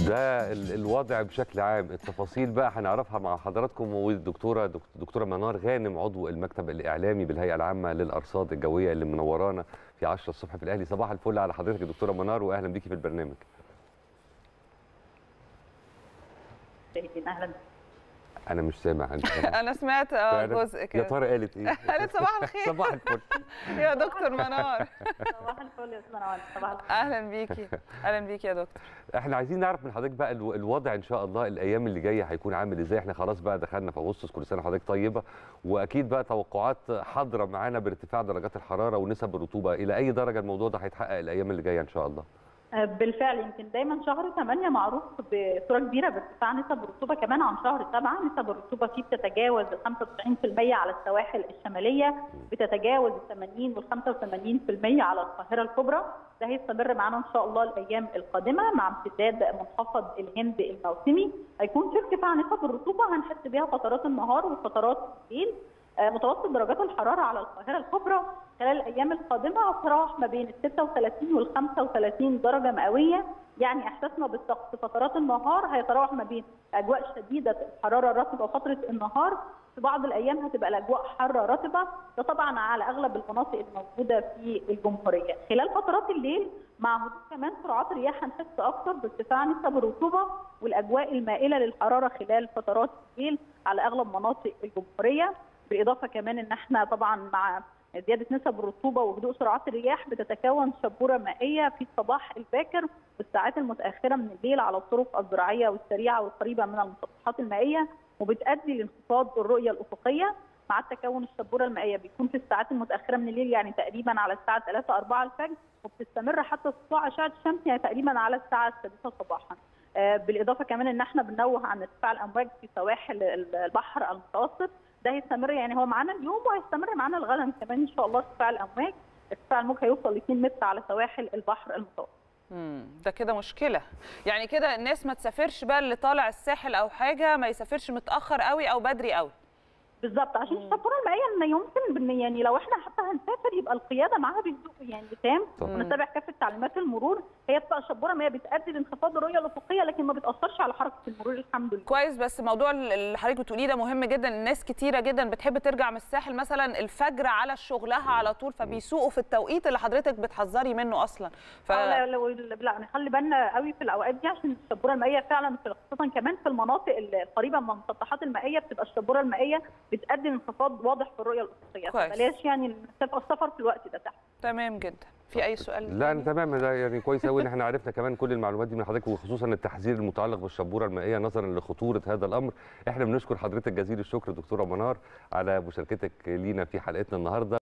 ده ال- الوضع بشكل عام التفاصيل بقى هنعرفها مع حضراتكم والدكتوره دك- دكتوره منار غانم عضو المكتب الاعلامي بالهيئه العامه للارصاد الجويه اللي منورانا في 10 الصبح في الاهلي صباح الفل على حضرتك يا دكتوره منار واهلا بيكي في البرنامج اهلا انا مش سامع انت انا سمعت اه فعلاً؟ جزء يا كده ترى قالت ايه قالت صباح الخير صباح الفل يا دكتور منار صباح الفل يا استاذ نوال صباح الفل اهلا بيكي اهلا بيكي يا دكتور احنا عايزين نعرف من حضرتك بقى الو- الوضع ان شاء الله الايام اللي جايه هيكون عامل ازاي احنا خلاص بقى دخلنا في اغسطس كل سنه وحضرتك طيبه واكيد بقى توقعات حاضره معانا بارتفاع درجات الحراره ونسب الرطوبه الى اي درجه الموضوع ده هيتحقق الايام اللي جايه ان شاء الله بالفعل يمكن دايما شهر 8 معروف بصوره كبيره بارتفاع نسب الرطوبه كمان عن شهر 7 نسب الرطوبه فيه بتتجاوز ال 95% على السواحل الشماليه بتتجاوز ال 80 وال 85% على القاهره الكبرى ده هيستمر معانا ان شاء الله الايام القادمه مع امتداد منخفض الهند الموسمي هيكون في ارتفاع نسب الرطوبه هنحس بيها فترات النهار وفترات الليل آه، متوسط درجات الحراره على القاهره الكبرى خلال الايام القادمه هتتراوح ما بين ال 36 وال 35 درجه مئويه يعني احساسنا بالطقس فترات النهار هيتراوح ما بين اجواء شديده الحراره الرطبه فتره النهار في بعض الايام هتبقى الاجواء حاره رطبه ده طبعا على اغلب المناطق الموجوده في الجمهوريه خلال فترات الليل مع هدوء كمان سرعات رياح هنحس اكثر بارتفاع نسب الرطوبه والاجواء المائله للحراره خلال فترات الليل على اغلب مناطق الجمهوريه بالاضافه كمان ان احنا طبعا مع زياده نسب الرطوبه وهدوء سرعات الرياح بتتكون شبوره مائيه في الصباح الباكر والساعات المتاخره من الليل على الطرق الزراعيه والسريعه والقريبه من المسطحات المائيه وبتؤدي لانخفاض الرؤيه الافقيه مع التكون الشبوره المائيه بيكون في الساعات المتاخره من الليل يعني تقريبا على الساعه 3 4 الفجر وبتستمر حتى سطوع اشعه الشمس يعني تقريبا على الساعه السادسه صباحا. آه، بالاضافه كمان ان احنا بننوه عن ارتفاع الامواج في سواحل البحر المتوسط ده هيستمر يعني هو معانا اليوم وهيستمر معانا الغدا كمان ان شاء الله ارتفاع الامواج ارتفاع الموج هيوصل ل 2 متر على سواحل البحر المتوسط مم، ده كده مشكله يعني كده الناس ما تسافرش بقى اللي طالع الساحل او حاجه ما يسافرش متاخر قوي او بدري قوي بالظبط عشان الشبوره المائيه ان يمكن بن- يعني لو احنا حتى هنسافر يبقى القياده معاها بهدوء يعني تام طبعاً. ونتبع كافه تعليمات المرور هي بتبقى شبوره مائيه بتؤدي لانخفاض الرؤيه الافقيه لكن ما بتاثرش على حركه المرور الحمد لله كويس بس موضوع اللي حضرتك بتقوليه ده مهم جدا الناس كتيره جدا بتحب ترجع من الساحل مثلا الفجر على شغلها على طول فبيسوقوا في التوقيت اللي حضرتك بتحذري منه اصلا ف... اه لا لو لا نخلي بالنا قوي في الاوقات دي عشان الشبوره المائيه فعلا في خاصه كمان في المناطق القريبه من المسطحات المائيه بتبقى الشبوره المائيه بتؤدي لانخفاض واضح في الرؤيه الافقيه كويس. فبلاش يعني السفر السفر في الوقت ده تحت تمام جدا في اي سؤال لا تاني؟ أنا تمام ده يعني كويس قوي ان احنا عرفنا كمان كل المعلومات دي من حضرتك وخصوصا التحذير المتعلق بالشبوره المائيه نظرا لخطوره هذا الامر احنا بنشكر حضرتك جزيل الشكر دكتوره منار على مشاركتك لينا في حلقتنا النهارده